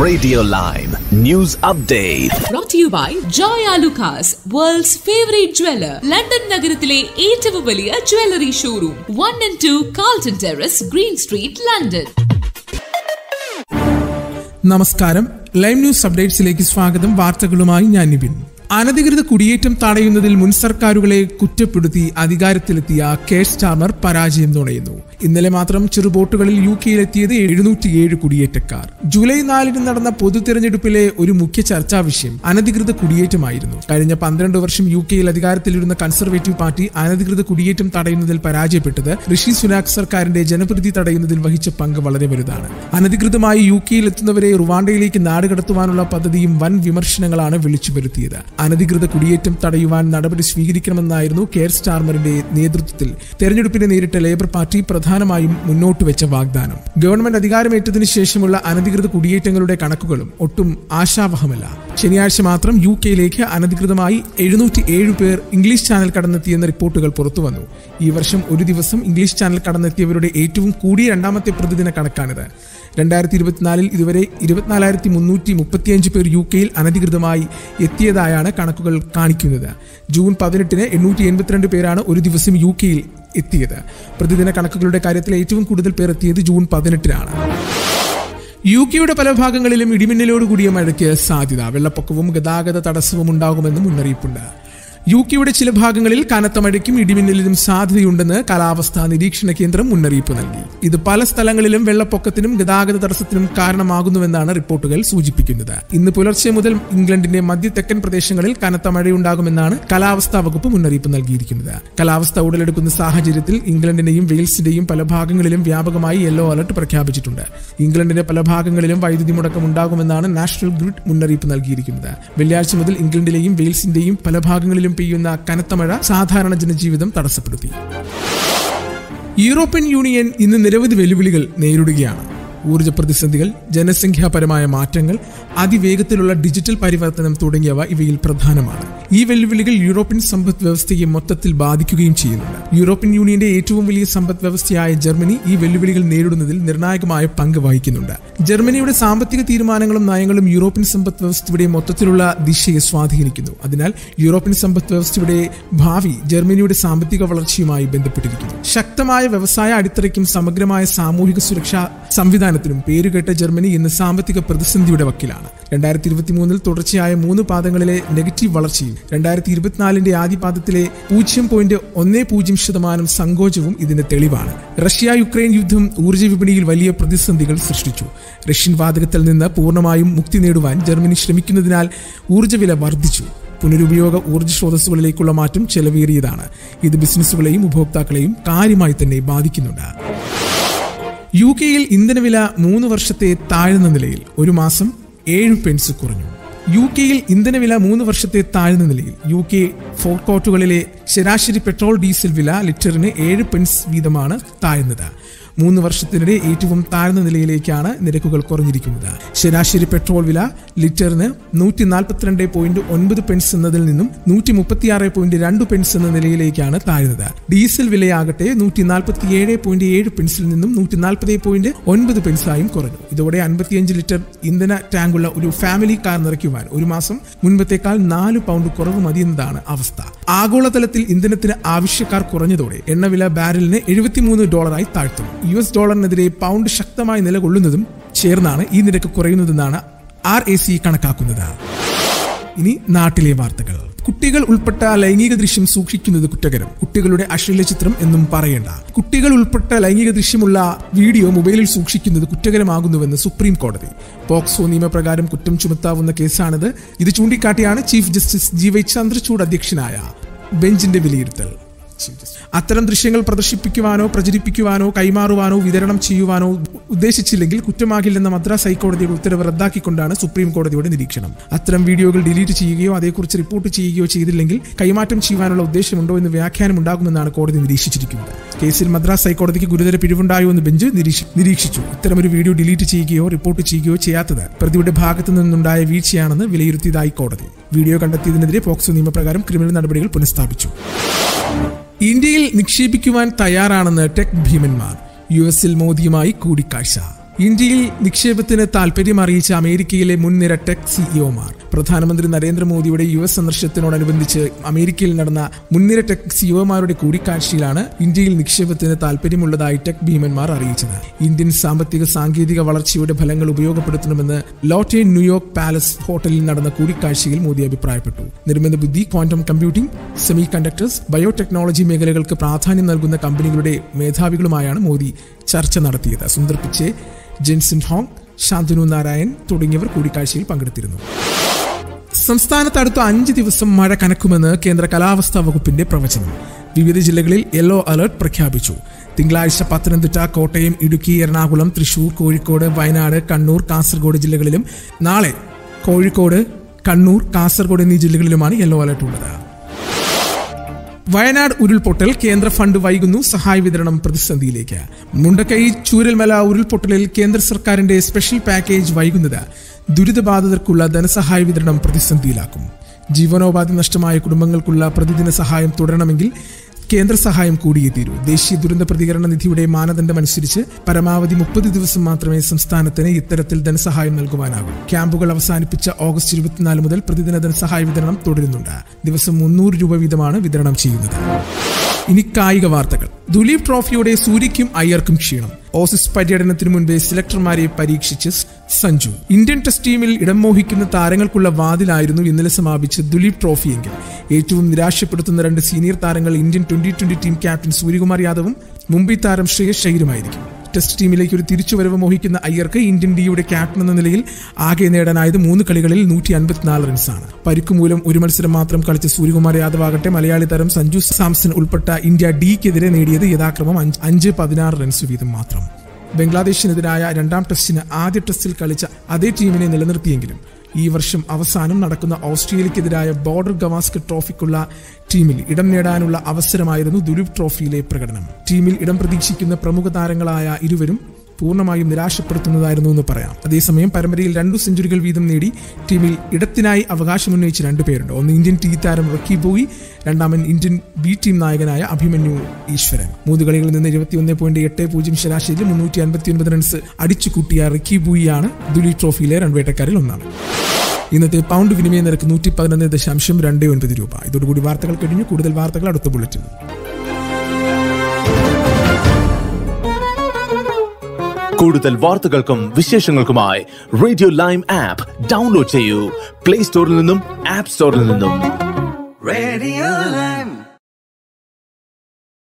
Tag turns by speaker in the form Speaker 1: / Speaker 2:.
Speaker 1: Radio Lime News Update.
Speaker 2: brought to you by Joy Alucas, world's favorite jeweler. London നഗരത്തിലെ ഏറ്റവും വലിയ jewellery showroom one and two Carlton Terrace Green Street London
Speaker 3: നമസ്കാരം live news അപ്ഡേറ്റ്സിലേക്ക് സ്വാഗതം വാർത്തകളുമായി ഞാൻ നിബിൻ അനധികൃത കുടിയേറ്റം തടയുന്നതിൽ മുൻ സർക്കാരുകളെ കുറ്റപ്പെടുത്തി അധികാരത്തിലെത്തിയ കെ സ്റ്റാർമർ പരാജയം തുണയുന്നു ഇന്നലെ മാത്രം ചെറുബോട്ടുകളിൽ യു കെയിലെത്തിയത് എഴുന്നൂറ്റിയേഴ് കുടിയേറ്റക്കാർ ജൂലൈ നാലിന് നടന്ന പൊതു തെരഞ്ഞെടുപ്പിലെ ഒരു മുഖ്യ ചർച്ചാ വിഷയം അനധികൃത കുടിയേറ്റമായിരുന്നു കഴിഞ്ഞ പന്ത്രണ്ട് വർഷം യു കെയിൽ അധികാരത്തിലിരുന്ന കൺസർവേറ്റീവ് പാർട്ടി അനധികൃത കുടിയേറ്റം തടയുന്നതിൽ പരാജയപ്പെട്ടത് ഋഷി സുനാക് സർക്കാരിന്റെ ജനപ്രീതി തടയുന്നതിൽ വഹിച്ച പങ്ക് വളരെ വലുതാണ് അനധികൃതമായി യു കെയിൽ എത്തുന്നവരെ റുവാണ്ടയിലേക്ക് നാടുകടത്തുവാനുള്ള പദ്ധതിയും വൻ വിമർശനങ്ങളാണ് വിളിച്ചു വരുത്തിയത് അനധികൃത കുടിയേറ്റം തടയുവാൻ നടപടി സ്വീകരിക്കണമെന്നായിരുന്നു കെയർ സ്റ്റാർമറിന്റെ നേതൃത്വത്തിൽ തെരഞ്ഞെടുപ്പിനെ നേരിട്ട ലേബർ പാർട്ടി പ്രധാനമായും മുന്നോട്ട് വെച്ച വാഗ്ദാനം ഗവൺമെന്റ് അധികാരമേറ്റതിനു ശേഷമുള്ള അനധികൃത കുടിയേറ്റങ്ങളുടെ കണക്കുകളും ഒട്ടും ആശാവഹമല്ല ശനിയാഴ്ച മാത്രം യു കെയിലേക്ക് അനധികൃതമായി എഴുന്നൂറ്റി ഏഴ് പേർ ഇംഗ്ലീഷ് ചാനൽ കടന്നെത്തിയെന്ന റിപ്പോർട്ടുകൾ പുറത്തുവന്നു ഈ വർഷം ഒരു ദിവസം ഇംഗ്ലീഷ് ചാനൽ കടന്നെത്തിയവരുടെ ഏറ്റവും കൂടിയ രണ്ടാമത്തെ പ്രതിദിന കണക്കാണിത് രണ്ടായിരത്തി ഇരുപത്തിനാലിൽ ഇതുവരെ ഇരുപത്തിനാലായിരത്തി മുന്നൂറ്റി മുപ്പത്തിയഞ്ച് പേർ യു കെയിൽ അനധികൃതമായി എത്തിയതായാണ് കണക്കുകൾ കാണിക്കുന്നത് ജൂൺ പതിനെട്ടിന് എണ്ണൂറ്റി എൺപത്തിരണ്ട് പേരാണ് ഒരു ദിവസം യു കെയിൽ എത്തിയത് പ്രതിദിന കണക്കുകളുടെ കാര്യത്തിൽ ഏറ്റവും കൂടുതൽ പേർ എത്തിയത് ജൂൺ പതിനെട്ടിനാണ് യു കെയുടെ പല ഭാഗങ്ങളിലും ഇടിമിന്നലോടുകൂടിയ മഴയ്ക്ക് സാധ്യത വെള്ളപ്പൊക്കവും ഗതാഗത തടസ്സവും ഉണ്ടാകുമെന്ന് മുന്നറിയിപ്പുണ്ട് യു കെയുടെ ചില ഭാഗങ്ങളിൽ കനത്ത മഴയ്ക്കും ഇടിമിന്നലിനും സാധ്യതയുണ്ടെന്ന് കാലാവസ്ഥാ നിരീക്ഷണ കേന്ദ്രം മുന്നറിയിപ്പ് നൽകി ഇത് പല സ്ഥലങ്ങളിലും വെള്ളപ്പൊക്കത്തിനും ഗതാഗത തടസ്സത്തിനും കാരണമാകുന്നുവെന്നാണ് റിപ്പോർട്ടുകൾ സൂചിപ്പിക്കുന്നത് ഇന്ന് പുലർച്ചെ മുതൽ ഇംഗ്ലണ്ടിന്റെ മധ്യ തെക്കൻ പ്രദേശങ്ങളിൽ കനത്ത മഴയുണ്ടാകുമെന്നാണ് കാലാവസ്ഥാ വകുപ്പ് മുന്നറിയിപ്പ് നൽകിയിരിക്കുന്നത് കാലാവസ്ഥ ഉടലെടുക്കുന്ന സാഹചര്യത്തിൽ ഇംഗ്ലണ്ടിന്റെയും വെയിൽസിന്റെയും പല ഭാഗങ്ങളിലും വ്യാപകമായി യെല്ലോ അലർട്ട് പ്രഖ്യാപിച്ചിട്ടുണ്ട് ഇംഗ്ലണ്ടിന്റെ പല ഭാഗങ്ങളിലും വൈദ്യുതി മുടക്കം ഉണ്ടാകുമെന്നാണ് നാഷണൽ ഗ്രിഡ് മുന്നറിയിപ്പ് നൽകിയിരിക്കുന്നത് വെള്ളിയാഴ്ച മുതൽ ഇംഗ്ലണ്ടിലെയും വെയിൽസിന്റെയും പല ഭാഗങ്ങളിലും പെയ്യുന്ന കനത്ത മഴ സാധാരണ ജനജീവിതം തടസ്സപ്പെടുത്തി യൂറോപ്യൻ യൂണിയൻ ഇന്ന് നിരവധി വെല്ലുവിളികൾ നേരിടുകയാണ് ഊർജ്ജ പ്രതിസന്ധികൾ ജനസംഖ്യാപരമായ മാറ്റങ്ങൾ അതിവേഗത്തിലുള്ള ഡിജിറ്റൽ പരിവർത്തനം തുടങ്ങിയവ ഇവയിൽ പ്രധാനമാണ് ഈ വെല്ലുവിളികൾ യൂറോപ്യൻ സമ്പദ് വ്യവസ്ഥയെ മൊത്തത്തിൽ ബാധിക്കുകയും ചെയ്യുന്നുണ്ട് യൂറോപ്യൻ യൂണിയന്റെ ഏറ്റവും വലിയ സമ്പദ് വ്യവസ്ഥയായ ജർമ്മനി ഈ വെല്ലുവിളികൾ നേരിടുന്നതിൽ നിർണായകമായ പങ്ക് വഹിക്കുന്നുണ്ട് ജർമ്മനിയുടെ സാമ്പത്തിക തീരുമാനങ്ങളും നയങ്ങളും യൂറോപ്യൻ സമ്പദ് വ്യവസ്ഥയുടെ മൊത്തത്തിലുള്ള ദിശയെ സ്വാധീനിക്കുന്നു അതിനാൽ യൂറോപ്യൻ സമ്പദ് വ്യവസ്ഥയുടെ ഭാവി ജർമ്മനിയുടെ സാമ്പത്തിക വളർച്ചയുമായി ബന്ധപ്പെട്ടിരിക്കുന്നു ശക്തമായ വ്യവസായ അടിത്തറയ്ക്കും സമഗ്രമായ സാമൂഹിക സുരക്ഷാ സംവിധാനത്തിനും പേരുകേട്ട ജർമ്മനി ഇന്ന് സാമ്പത്തിക പ്രതിസന്ധിയുടെ വക്കിലാണ് രണ്ടായിരത്തി ഇരുപത്തി മൂന്നിൽ തുടർച്ചയായ മൂന്ന് പാദങ്ങളിലെ നെഗറ്റീവ് വളർച്ചയും രണ്ടായിരത്തി ഇരുപത്തിനാലിന്റെ ആദ്യ പാദത്തിലെ പൂജ്യം പോയിന്റ് ഒന്നേ പൂജ്യം ശതമാനം സങ്കോചവും ഇതിന് തെളിവാണ് റഷ്യ യുക്രൈൻ യുദ്ധം ഊർജ്ജ വിപണിയിൽ വലിയ പ്രതിസന്ധികൾ സൃഷ്ടിച്ചു റഷ്യൻ വാതകത്തിൽ നിന്ന് പൂർണ്ണമായും മുക്തി നേടുവാൻ ജർമ്മനി ശ്രമിക്കുന്നതിനാൽ ഊർജ്ജവില വർദ്ധിച്ചു പുനരുപയോഗ ഊർജ്ജ സ്രോതസ്സുകളിലേക്കുള്ള മാറ്റം ചെലവേറിയതാണ് ഇത് ബിസിനസ്സുകളെയും ഉപഭോക്താക്കളെയും കാര്യമായി തന്നെ ബാധിക്കുന്നുണ്ട് യു കെയിൽ ഇന്ധനവില മൂന്ന് വർഷത്തെ താഴ്ന്ന നിലയിൽ ഒരു മാസം ഏഴ് പെൻസ് കുറഞ്ഞു യു കെയിൽ ഇന്ധനവില മൂന്ന് വർഷത്തെ താഴ്ന്ന നിലയിൽ യു കെ ഫോർക്കോട്ടുകളിലെ ശരാശരി പെട്രോൾ ഡീസൽ വില ലിറ്ററിന് ഏഴ് പെൻസ് വീതമാണ് താഴ്ന്നത് മൂന്ന് വർഷത്തിനിടെ ഏറ്റവും താഴ്ന്ന നിലയിലേക്കാണ് നിരക്കുകൾ കുറഞ്ഞിരിക്കുന്നത് ശരാശരി പെട്രോൾ വില ലിറ്ററിന് നൂറ്റി നാൽപ്പത്തിരണ്ട് പോയിന്റ് ഒൻപത് പെൻസ് എന്നതിൽ നിന്നും നൂറ്റി മുപ്പത്തിയാറ് പോയിന്റ് രണ്ട് പെൻസ് എന്ന നിലയിലേക്കാണ് താഴ്ന്നത് ഡീസൽ വിലയാകട്ടെ നൂറ്റി നാൽപ്പത്തിയേഴ് പോയിന്റ് ഏഴ് പെൻസിൽ നിന്നും നൂറ്റി നാൽപ്പത് പോയിന്റ് ഒൻപത് പെൻസായും കുറഞ്ഞു ഇതോടെ അൻപത്തിയഞ്ച് ലിറ്റർ ഇന്ധന ടാങ്കുള്ള ഒരു ഫാമിലി കാർ നിറയ്ക്കുവാൻ ഒരു മാസം മുൻപത്തേക്കാൾ നാല് പൗണ്ട് കുറവ് മതിയെന്നതാണ് അവസ്ഥ ആഗോളതലത്തിൽ ഇന്ധനത്തിന് ആവശ്യക്കാർ കുറഞ്ഞതോടെ എണ്ണവില ബാരലിന് എഴുപത്തിമൂന്ന് ഡോളറായി താഴ്ത്തുന്നു യു എസ് ഡോളറിനെതിരെ പൗണ്ട് ശക്തമായി നിലകൊള്ളുന്നതും ചേർന്നാണ് ഈ നിരക്ക് കുറയുന്നതെന്നാണ് ആർ എ സി കണക്കാക്കുന്നത് ഇനി നാട്ടിലെ വാർത്തകൾ കുട്ടികൾ ഉൾപ്പെട്ട ലൈംഗിക ദൃശ്യം സൂക്ഷിക്കുന്നത് കുറ്റകരം കുട്ടികളുടെ അശ്ലീല ചിത്രം എന്നും പറയേണ്ട കുട്ടികൾ ഉൾപ്പെട്ട ലൈംഗിക ദൃശ്യമുള്ള വീഡിയോ മൊബൈലിൽ സൂക്ഷിക്കുന്നത് കുറ്റകരമാകുന്നുവെന്ന് സുപ്രീം കോടതി പോക്സോ നിയമപ്രകാരം കുറ്റം ചുമത്താവുന്ന കേസാണിത് ഇത് ചൂണ്ടിക്കാട്ടിയാണ് chief justice G Y Chandrachud അധ്യക്ഷനായ ബെഞ്ചിന്റെ വിലയിരുത്തൽ അത്തരം ദൃശ്യങ്ങൾ പ്രദർശിപ്പിക്കുവാനോ പ്രചരിപ്പിക്കുവാനോ കൈമാറുവാനോ വിതരണം ചെയ്യുവാനോ ഉദ്ദേശിച്ചില്ലെങ്കിൽ കുറ്റമാകില്ലെന്ന മദ്രാസ് ഹൈക്കോടതിയുടെ ഉത്തരവ് റദ്ദാക്കിക്കൊണ്ടാണ് സുപ്രീം കോടതിയുടെ നിരീക്ഷണം അത്തരം വീഡിയോകൾ ഡിലീറ്റ് ചെയ്യുകയോ അതേക്കുറിച്ച് റിപ്പോർട്ട് ചെയ്യുകയോ ചെയ്തില്ലെങ്കിൽ കൈമാറ്റം ചെയ്യുവാനുള്ള ഉദ്ദേശമുണ്ടോ എന്ന് വ്യാഖ്യാനം ഉണ്ടാകുമെന്നാണ് കോടതി നിരീക്ഷിച്ചിരിക്കുന്നത് കേസിൽ മദ്രാസ് ഹൈക്കോടതിക്ക് ഗുരുതര പിരിവുണ്ടായോ എന്ന് ബെഞ്ച് നിരീക്ഷി- നിരീക്ഷിച്ചു ഇത്തരമൊരു വീഡിയോ ഡിലീറ്റ് ചെയ്യുകയോ റിപ്പോർട്ട് ചെയ്യുകയോ ചെയ്യാത്തത് പ്രതിയുടെ ഭാഗത്തു നിന്നുണ്ടായ വീഴ്ചയാണെന്ന് വിലയിരുത്തിയതായി കോടതി വീഡിയോ കണ്ടെത്തിയതിനെതിരെ പോക്സോ നിയമപ്രകാരം ക്രിമിനൽ നടപടികൾ പുനഃസ്ഥാപിച്ചു ഇന്ത്യയിൽ നിക്ഷേപിക്കുവാൻ തയ്യാറാണെന്ന് ടെക് ഭീമന്മാർ യു എസിൽ മോദിയുമായി കൂടിക്കാഴ്ച ഇന്ത്യയിൽ നിക്ഷേപത്തിന് താൽപര്യം അറിയിച്ച അമേരിക്കയിലെ മുൻനിര ടെക് സിഇഒമാർ പ്രധാനമന്ത്രി നരേന്ദ്രമോദിയുടെ യു എസ് സന്ദർശനത്തോടനുബന്ധിച്ച് അമേരിക്കയിൽ നടന്ന മുൻനിര ടെക് സിഇഒമാരുടെ കൂടിക്കാഴ്ചയിലാണ് ഇന്ത്യയിൽ നിക്ഷേപത്തിന് താൽപര്യമുള്ളതായി ടെക് ഭീമന്മാർ അറിയിച്ചത് ഇന്ത്യൻ സാമ്പത്തിക സാങ്കേതിക വളർച്ചയുടെ ഫലങ്ങൾ ഉപയോഗപ്പെടുത്തണമെന്ന് ലോട്ടെ ന്യൂയോർക്ക് പാലസ് ഹോട്ടലിൽ നടന്ന കൂടിക്കാഴ്ചയിൽ മോദി അഭിപ്രായപ്പെട്ടു നിർമ്മിത ബുദ്ധി quantum computing semiconductors biotechnology മേഖലകൾക്ക് പ്രാധാന്യം നൽകുന്ന കമ്പനികളുടെ മേധാവികളുമായാണ് മോദി ചർച്ച നടത്തിയത് സുന്ദർ പിച്ചെ ജെൻസിൻ ഹോങ് ശാന്തനു നാരായൺ തുടങ്ങിയവർ കൂടിക്കാഴ്ചയിൽ പങ്കെടുത്തിരുന്നു സംസ്ഥാനത്ത് അടുത്ത അഞ്ച് ദിവസം മഴ കനക്കുമെന്ന് കേന്ദ്ര കാലാവസ്ഥാ വകുപ്പിന്റെ പ്രവചനം വിവിധ ജില്ലകളിൽ യെല്ലോ അലർട്ട് പ്രഖ്യാപിച്ചു തിങ്കളാഴ്ച പത്തനംതിട്ട കോട്ടയം ഇടുക്കി എറണാകുളം തൃശൂർ കോഴിക്കോട് വയനാട് കണ്ണൂർ കാസർഗോഡ് ജില്ലകളിലും നാളെ കോഴിക്കോട് കണ്ണൂർ കാസർഗോഡ് എന്നീ ജില്ലകളിലുമാണ് യെല്ലോ അലർട്ട് ഉള്ളത് വയനാട് ഉരുൾപൊട്ടൽ കേന്ദ്ര ഫണ്ട് വൈകുന്നു സഹായ വിതരണം പ്രതിസന്ധിയിലേക്ക് മുണ്ടക്കൈ ചൂരൽമല ഉരുൾപൊട്ടലിൽ കേന്ദ്ര സർക്കാരിന്റെ സ്പെഷ്യൽ പാക്കേജ് വൈകുന്നത് ദുരിതബാധിതർക്കുള്ള ധനസഹായ വിതരണം പ്രതിസന്ധിയിലാക്കും ജീവനോപാധി നഷ്ടമായ കുടുംബങ്ങൾക്കുള്ള പ്രതിദിന സഹായം തുടരണമെങ്കിൽ കേന്ദ്ര സഹായം കൂടിയേ തീരൂ ദേശീയ ദുരന്ത പ്രതികരണ നിധിയുടെ മാനദണ്ഡമനുസരിച്ച് പരമാവധി മുപ്പത് ദിവസം മാത്രമേ സംസ്ഥാനത്തിന് ഇത്തരത്തിൽ ധനസഹായം നൽകുവാനാകൂ ക്യാമ്പുകൾ അവസാനിപ്പിച്ച ഓഗസ്റ്റ് ഇരുപത്തിനാല് മുതൽ പ്രതിദിന ധനസഹായ വിതരണം തുടരുന്നുണ്ട് ദിവസം മുന്നൂറ് രൂപ വീതമാണ് വിതരണം ചെയ്യുന്നത് ഇനി കായിക വാർത്തകൾ ദുലീപ് ട്രോഫിയോടെ സൂര്യയ്ക്കും അയ്യർക്കും ക്ഷീണം ഓസീസ് പര്യടനത്തിനു മുൻപേ സെലക്ടർമാരെ പരീക്ഷിച്ച് സഞ്ജു ഇന്ത്യൻ ടെസ്റ്റ് ടീമിൽ ഇടം മോഹിക്കുന്ന താരങ്ങൾക്കുള്ള വാതിലായിരുന്നു ഇന്നലെ സമാപിച്ച ദുലീപ് ട്രോഫിയെങ്കിൽ ഏറ്റവും നിരാശപ്പെടുത്തുന്ന രണ്ട് സീനിയർ താരങ്ങൾ Indian twenty twenty team captain Suryakumar യാദവും മുംബൈ താരം ശ്രേയസ് അയ്യരുമായിരിക്കും ടെസ്റ്റ് ടീമിലേക്ക് ഒരു തിരിച്ചുവരവ് മോഹിക്കുന്ന അയ്യർക്ക് ഇന്ത്യൻ ഡിയുടെ ക്യാപ്റ്റൻ എന്ന നിലയിൽ ആകെ നേടാനായത് മൂന്ന് കളികളിൽ നൂറ്റി അൻപത്തിനാല് റൺസാണ് പരിക്കു മൂലം ഒരു മത്സരം മാത്രം കളിച്ച സൂര്യകുമാർ യാദവ് ആകട്ടെ മലയാളി താരം സഞ്ജു സാംസൺ ഉൾപ്പെട്ട ഇന്ത്യ ഡിക്കെതിരെ നേടിയത് യഥാക്രമം അഞ്ച് അഞ്ച് പതിനാറ് റൺസ് വീതം മാത്രം ബംഗ്ലാദേശിനെതിരായ രണ്ടാം ടെസ്റ്റിന് ആദ്യ ടെസ്റ്റിൽ കളിച്ച അതേ ടീമിനെ നിലനിർത്തിയെങ്കിലും ഈ വർഷം അവസാനം നടക്കുന്ന ഓസ്ട്രേലിയക്കെതിരായ ബോർഡർ ഗവാസ്കർ ട്രോഫിക്കുള്ള ടീമിൽ ഇടം നേടാനുള്ള അവസരമായിരുന്നു ദുലീപ് ട്രോഫിയിലെ പ്രകടനം ടീമിൽ ഇടം പ്രതീക്ഷിക്കുന്ന പ്രമുഖ താരങ്ങളായ ഇരുവരും പൂർണ്ണമായും നിരാശപ്പെടുത്തുന്നതായിരുന്നു എന്ന് പറയാം അതേസമയം പരമ്പരയിൽ രണ്ടു സെഞ്ചുറികൾ വീതം നേടി ടീമിൽ ഇടത്തിനായി അവകാശമുന്നയിച്ച രണ്ടുപേരുണ്ട് ഒന്ന് ഇന്ത്യൻ ടീ താരം റക്കി ബോയി രണ്ടാമൻ ഇന്ത്യൻ ബി ടീം നായകനായ അഭിമന്യു ഈശ്വരൻ മൂന്ന് കളികളിൽ നിന്ന് ഇരുപത്തിയൊന്ന് പോയിന്റ് എട്ട് പൂജ്യം ശരാശരിയിൽ മുന്നൂറ്റി അൻപത്തി ഒൻപത് റൺസ് അടിച്ചു കൂട്ടിയ റിക്കി ബൂയിയാണ് ദുലീപ് ട്രോഫിയിലെ റൺവേട്ടക്കാരിൽ ഒന്നാണ് ഇന്നത്തെ പൗണ്ട് വിനിമയ നിരക്ക് നൂറ്റി പതിനൊന്ന് ദശാംശം രണ്ട് ഒൻപത് രൂപ ഇതോടുകൂടി വാർത്തകൾ കഴിഞ്ഞു കൂടുതൽ വാർത്തകൾ അടുത്ത ബുള്ളറ്റിൻ
Speaker 1: കൂടുതൽ വാർത്തകൾക്കും വിശേഷങ്ങൾക്കുമായി റേഡിയോ ലൈം ആപ്പ് ഡൗൺലോഡ് ചെയ്യൂ പ്ലേ സ്റ്റോറിൽ നിന്നും ആപ്പ് സ്റ്റോറിൽ നിന്നും
Speaker 4: Radio Lime.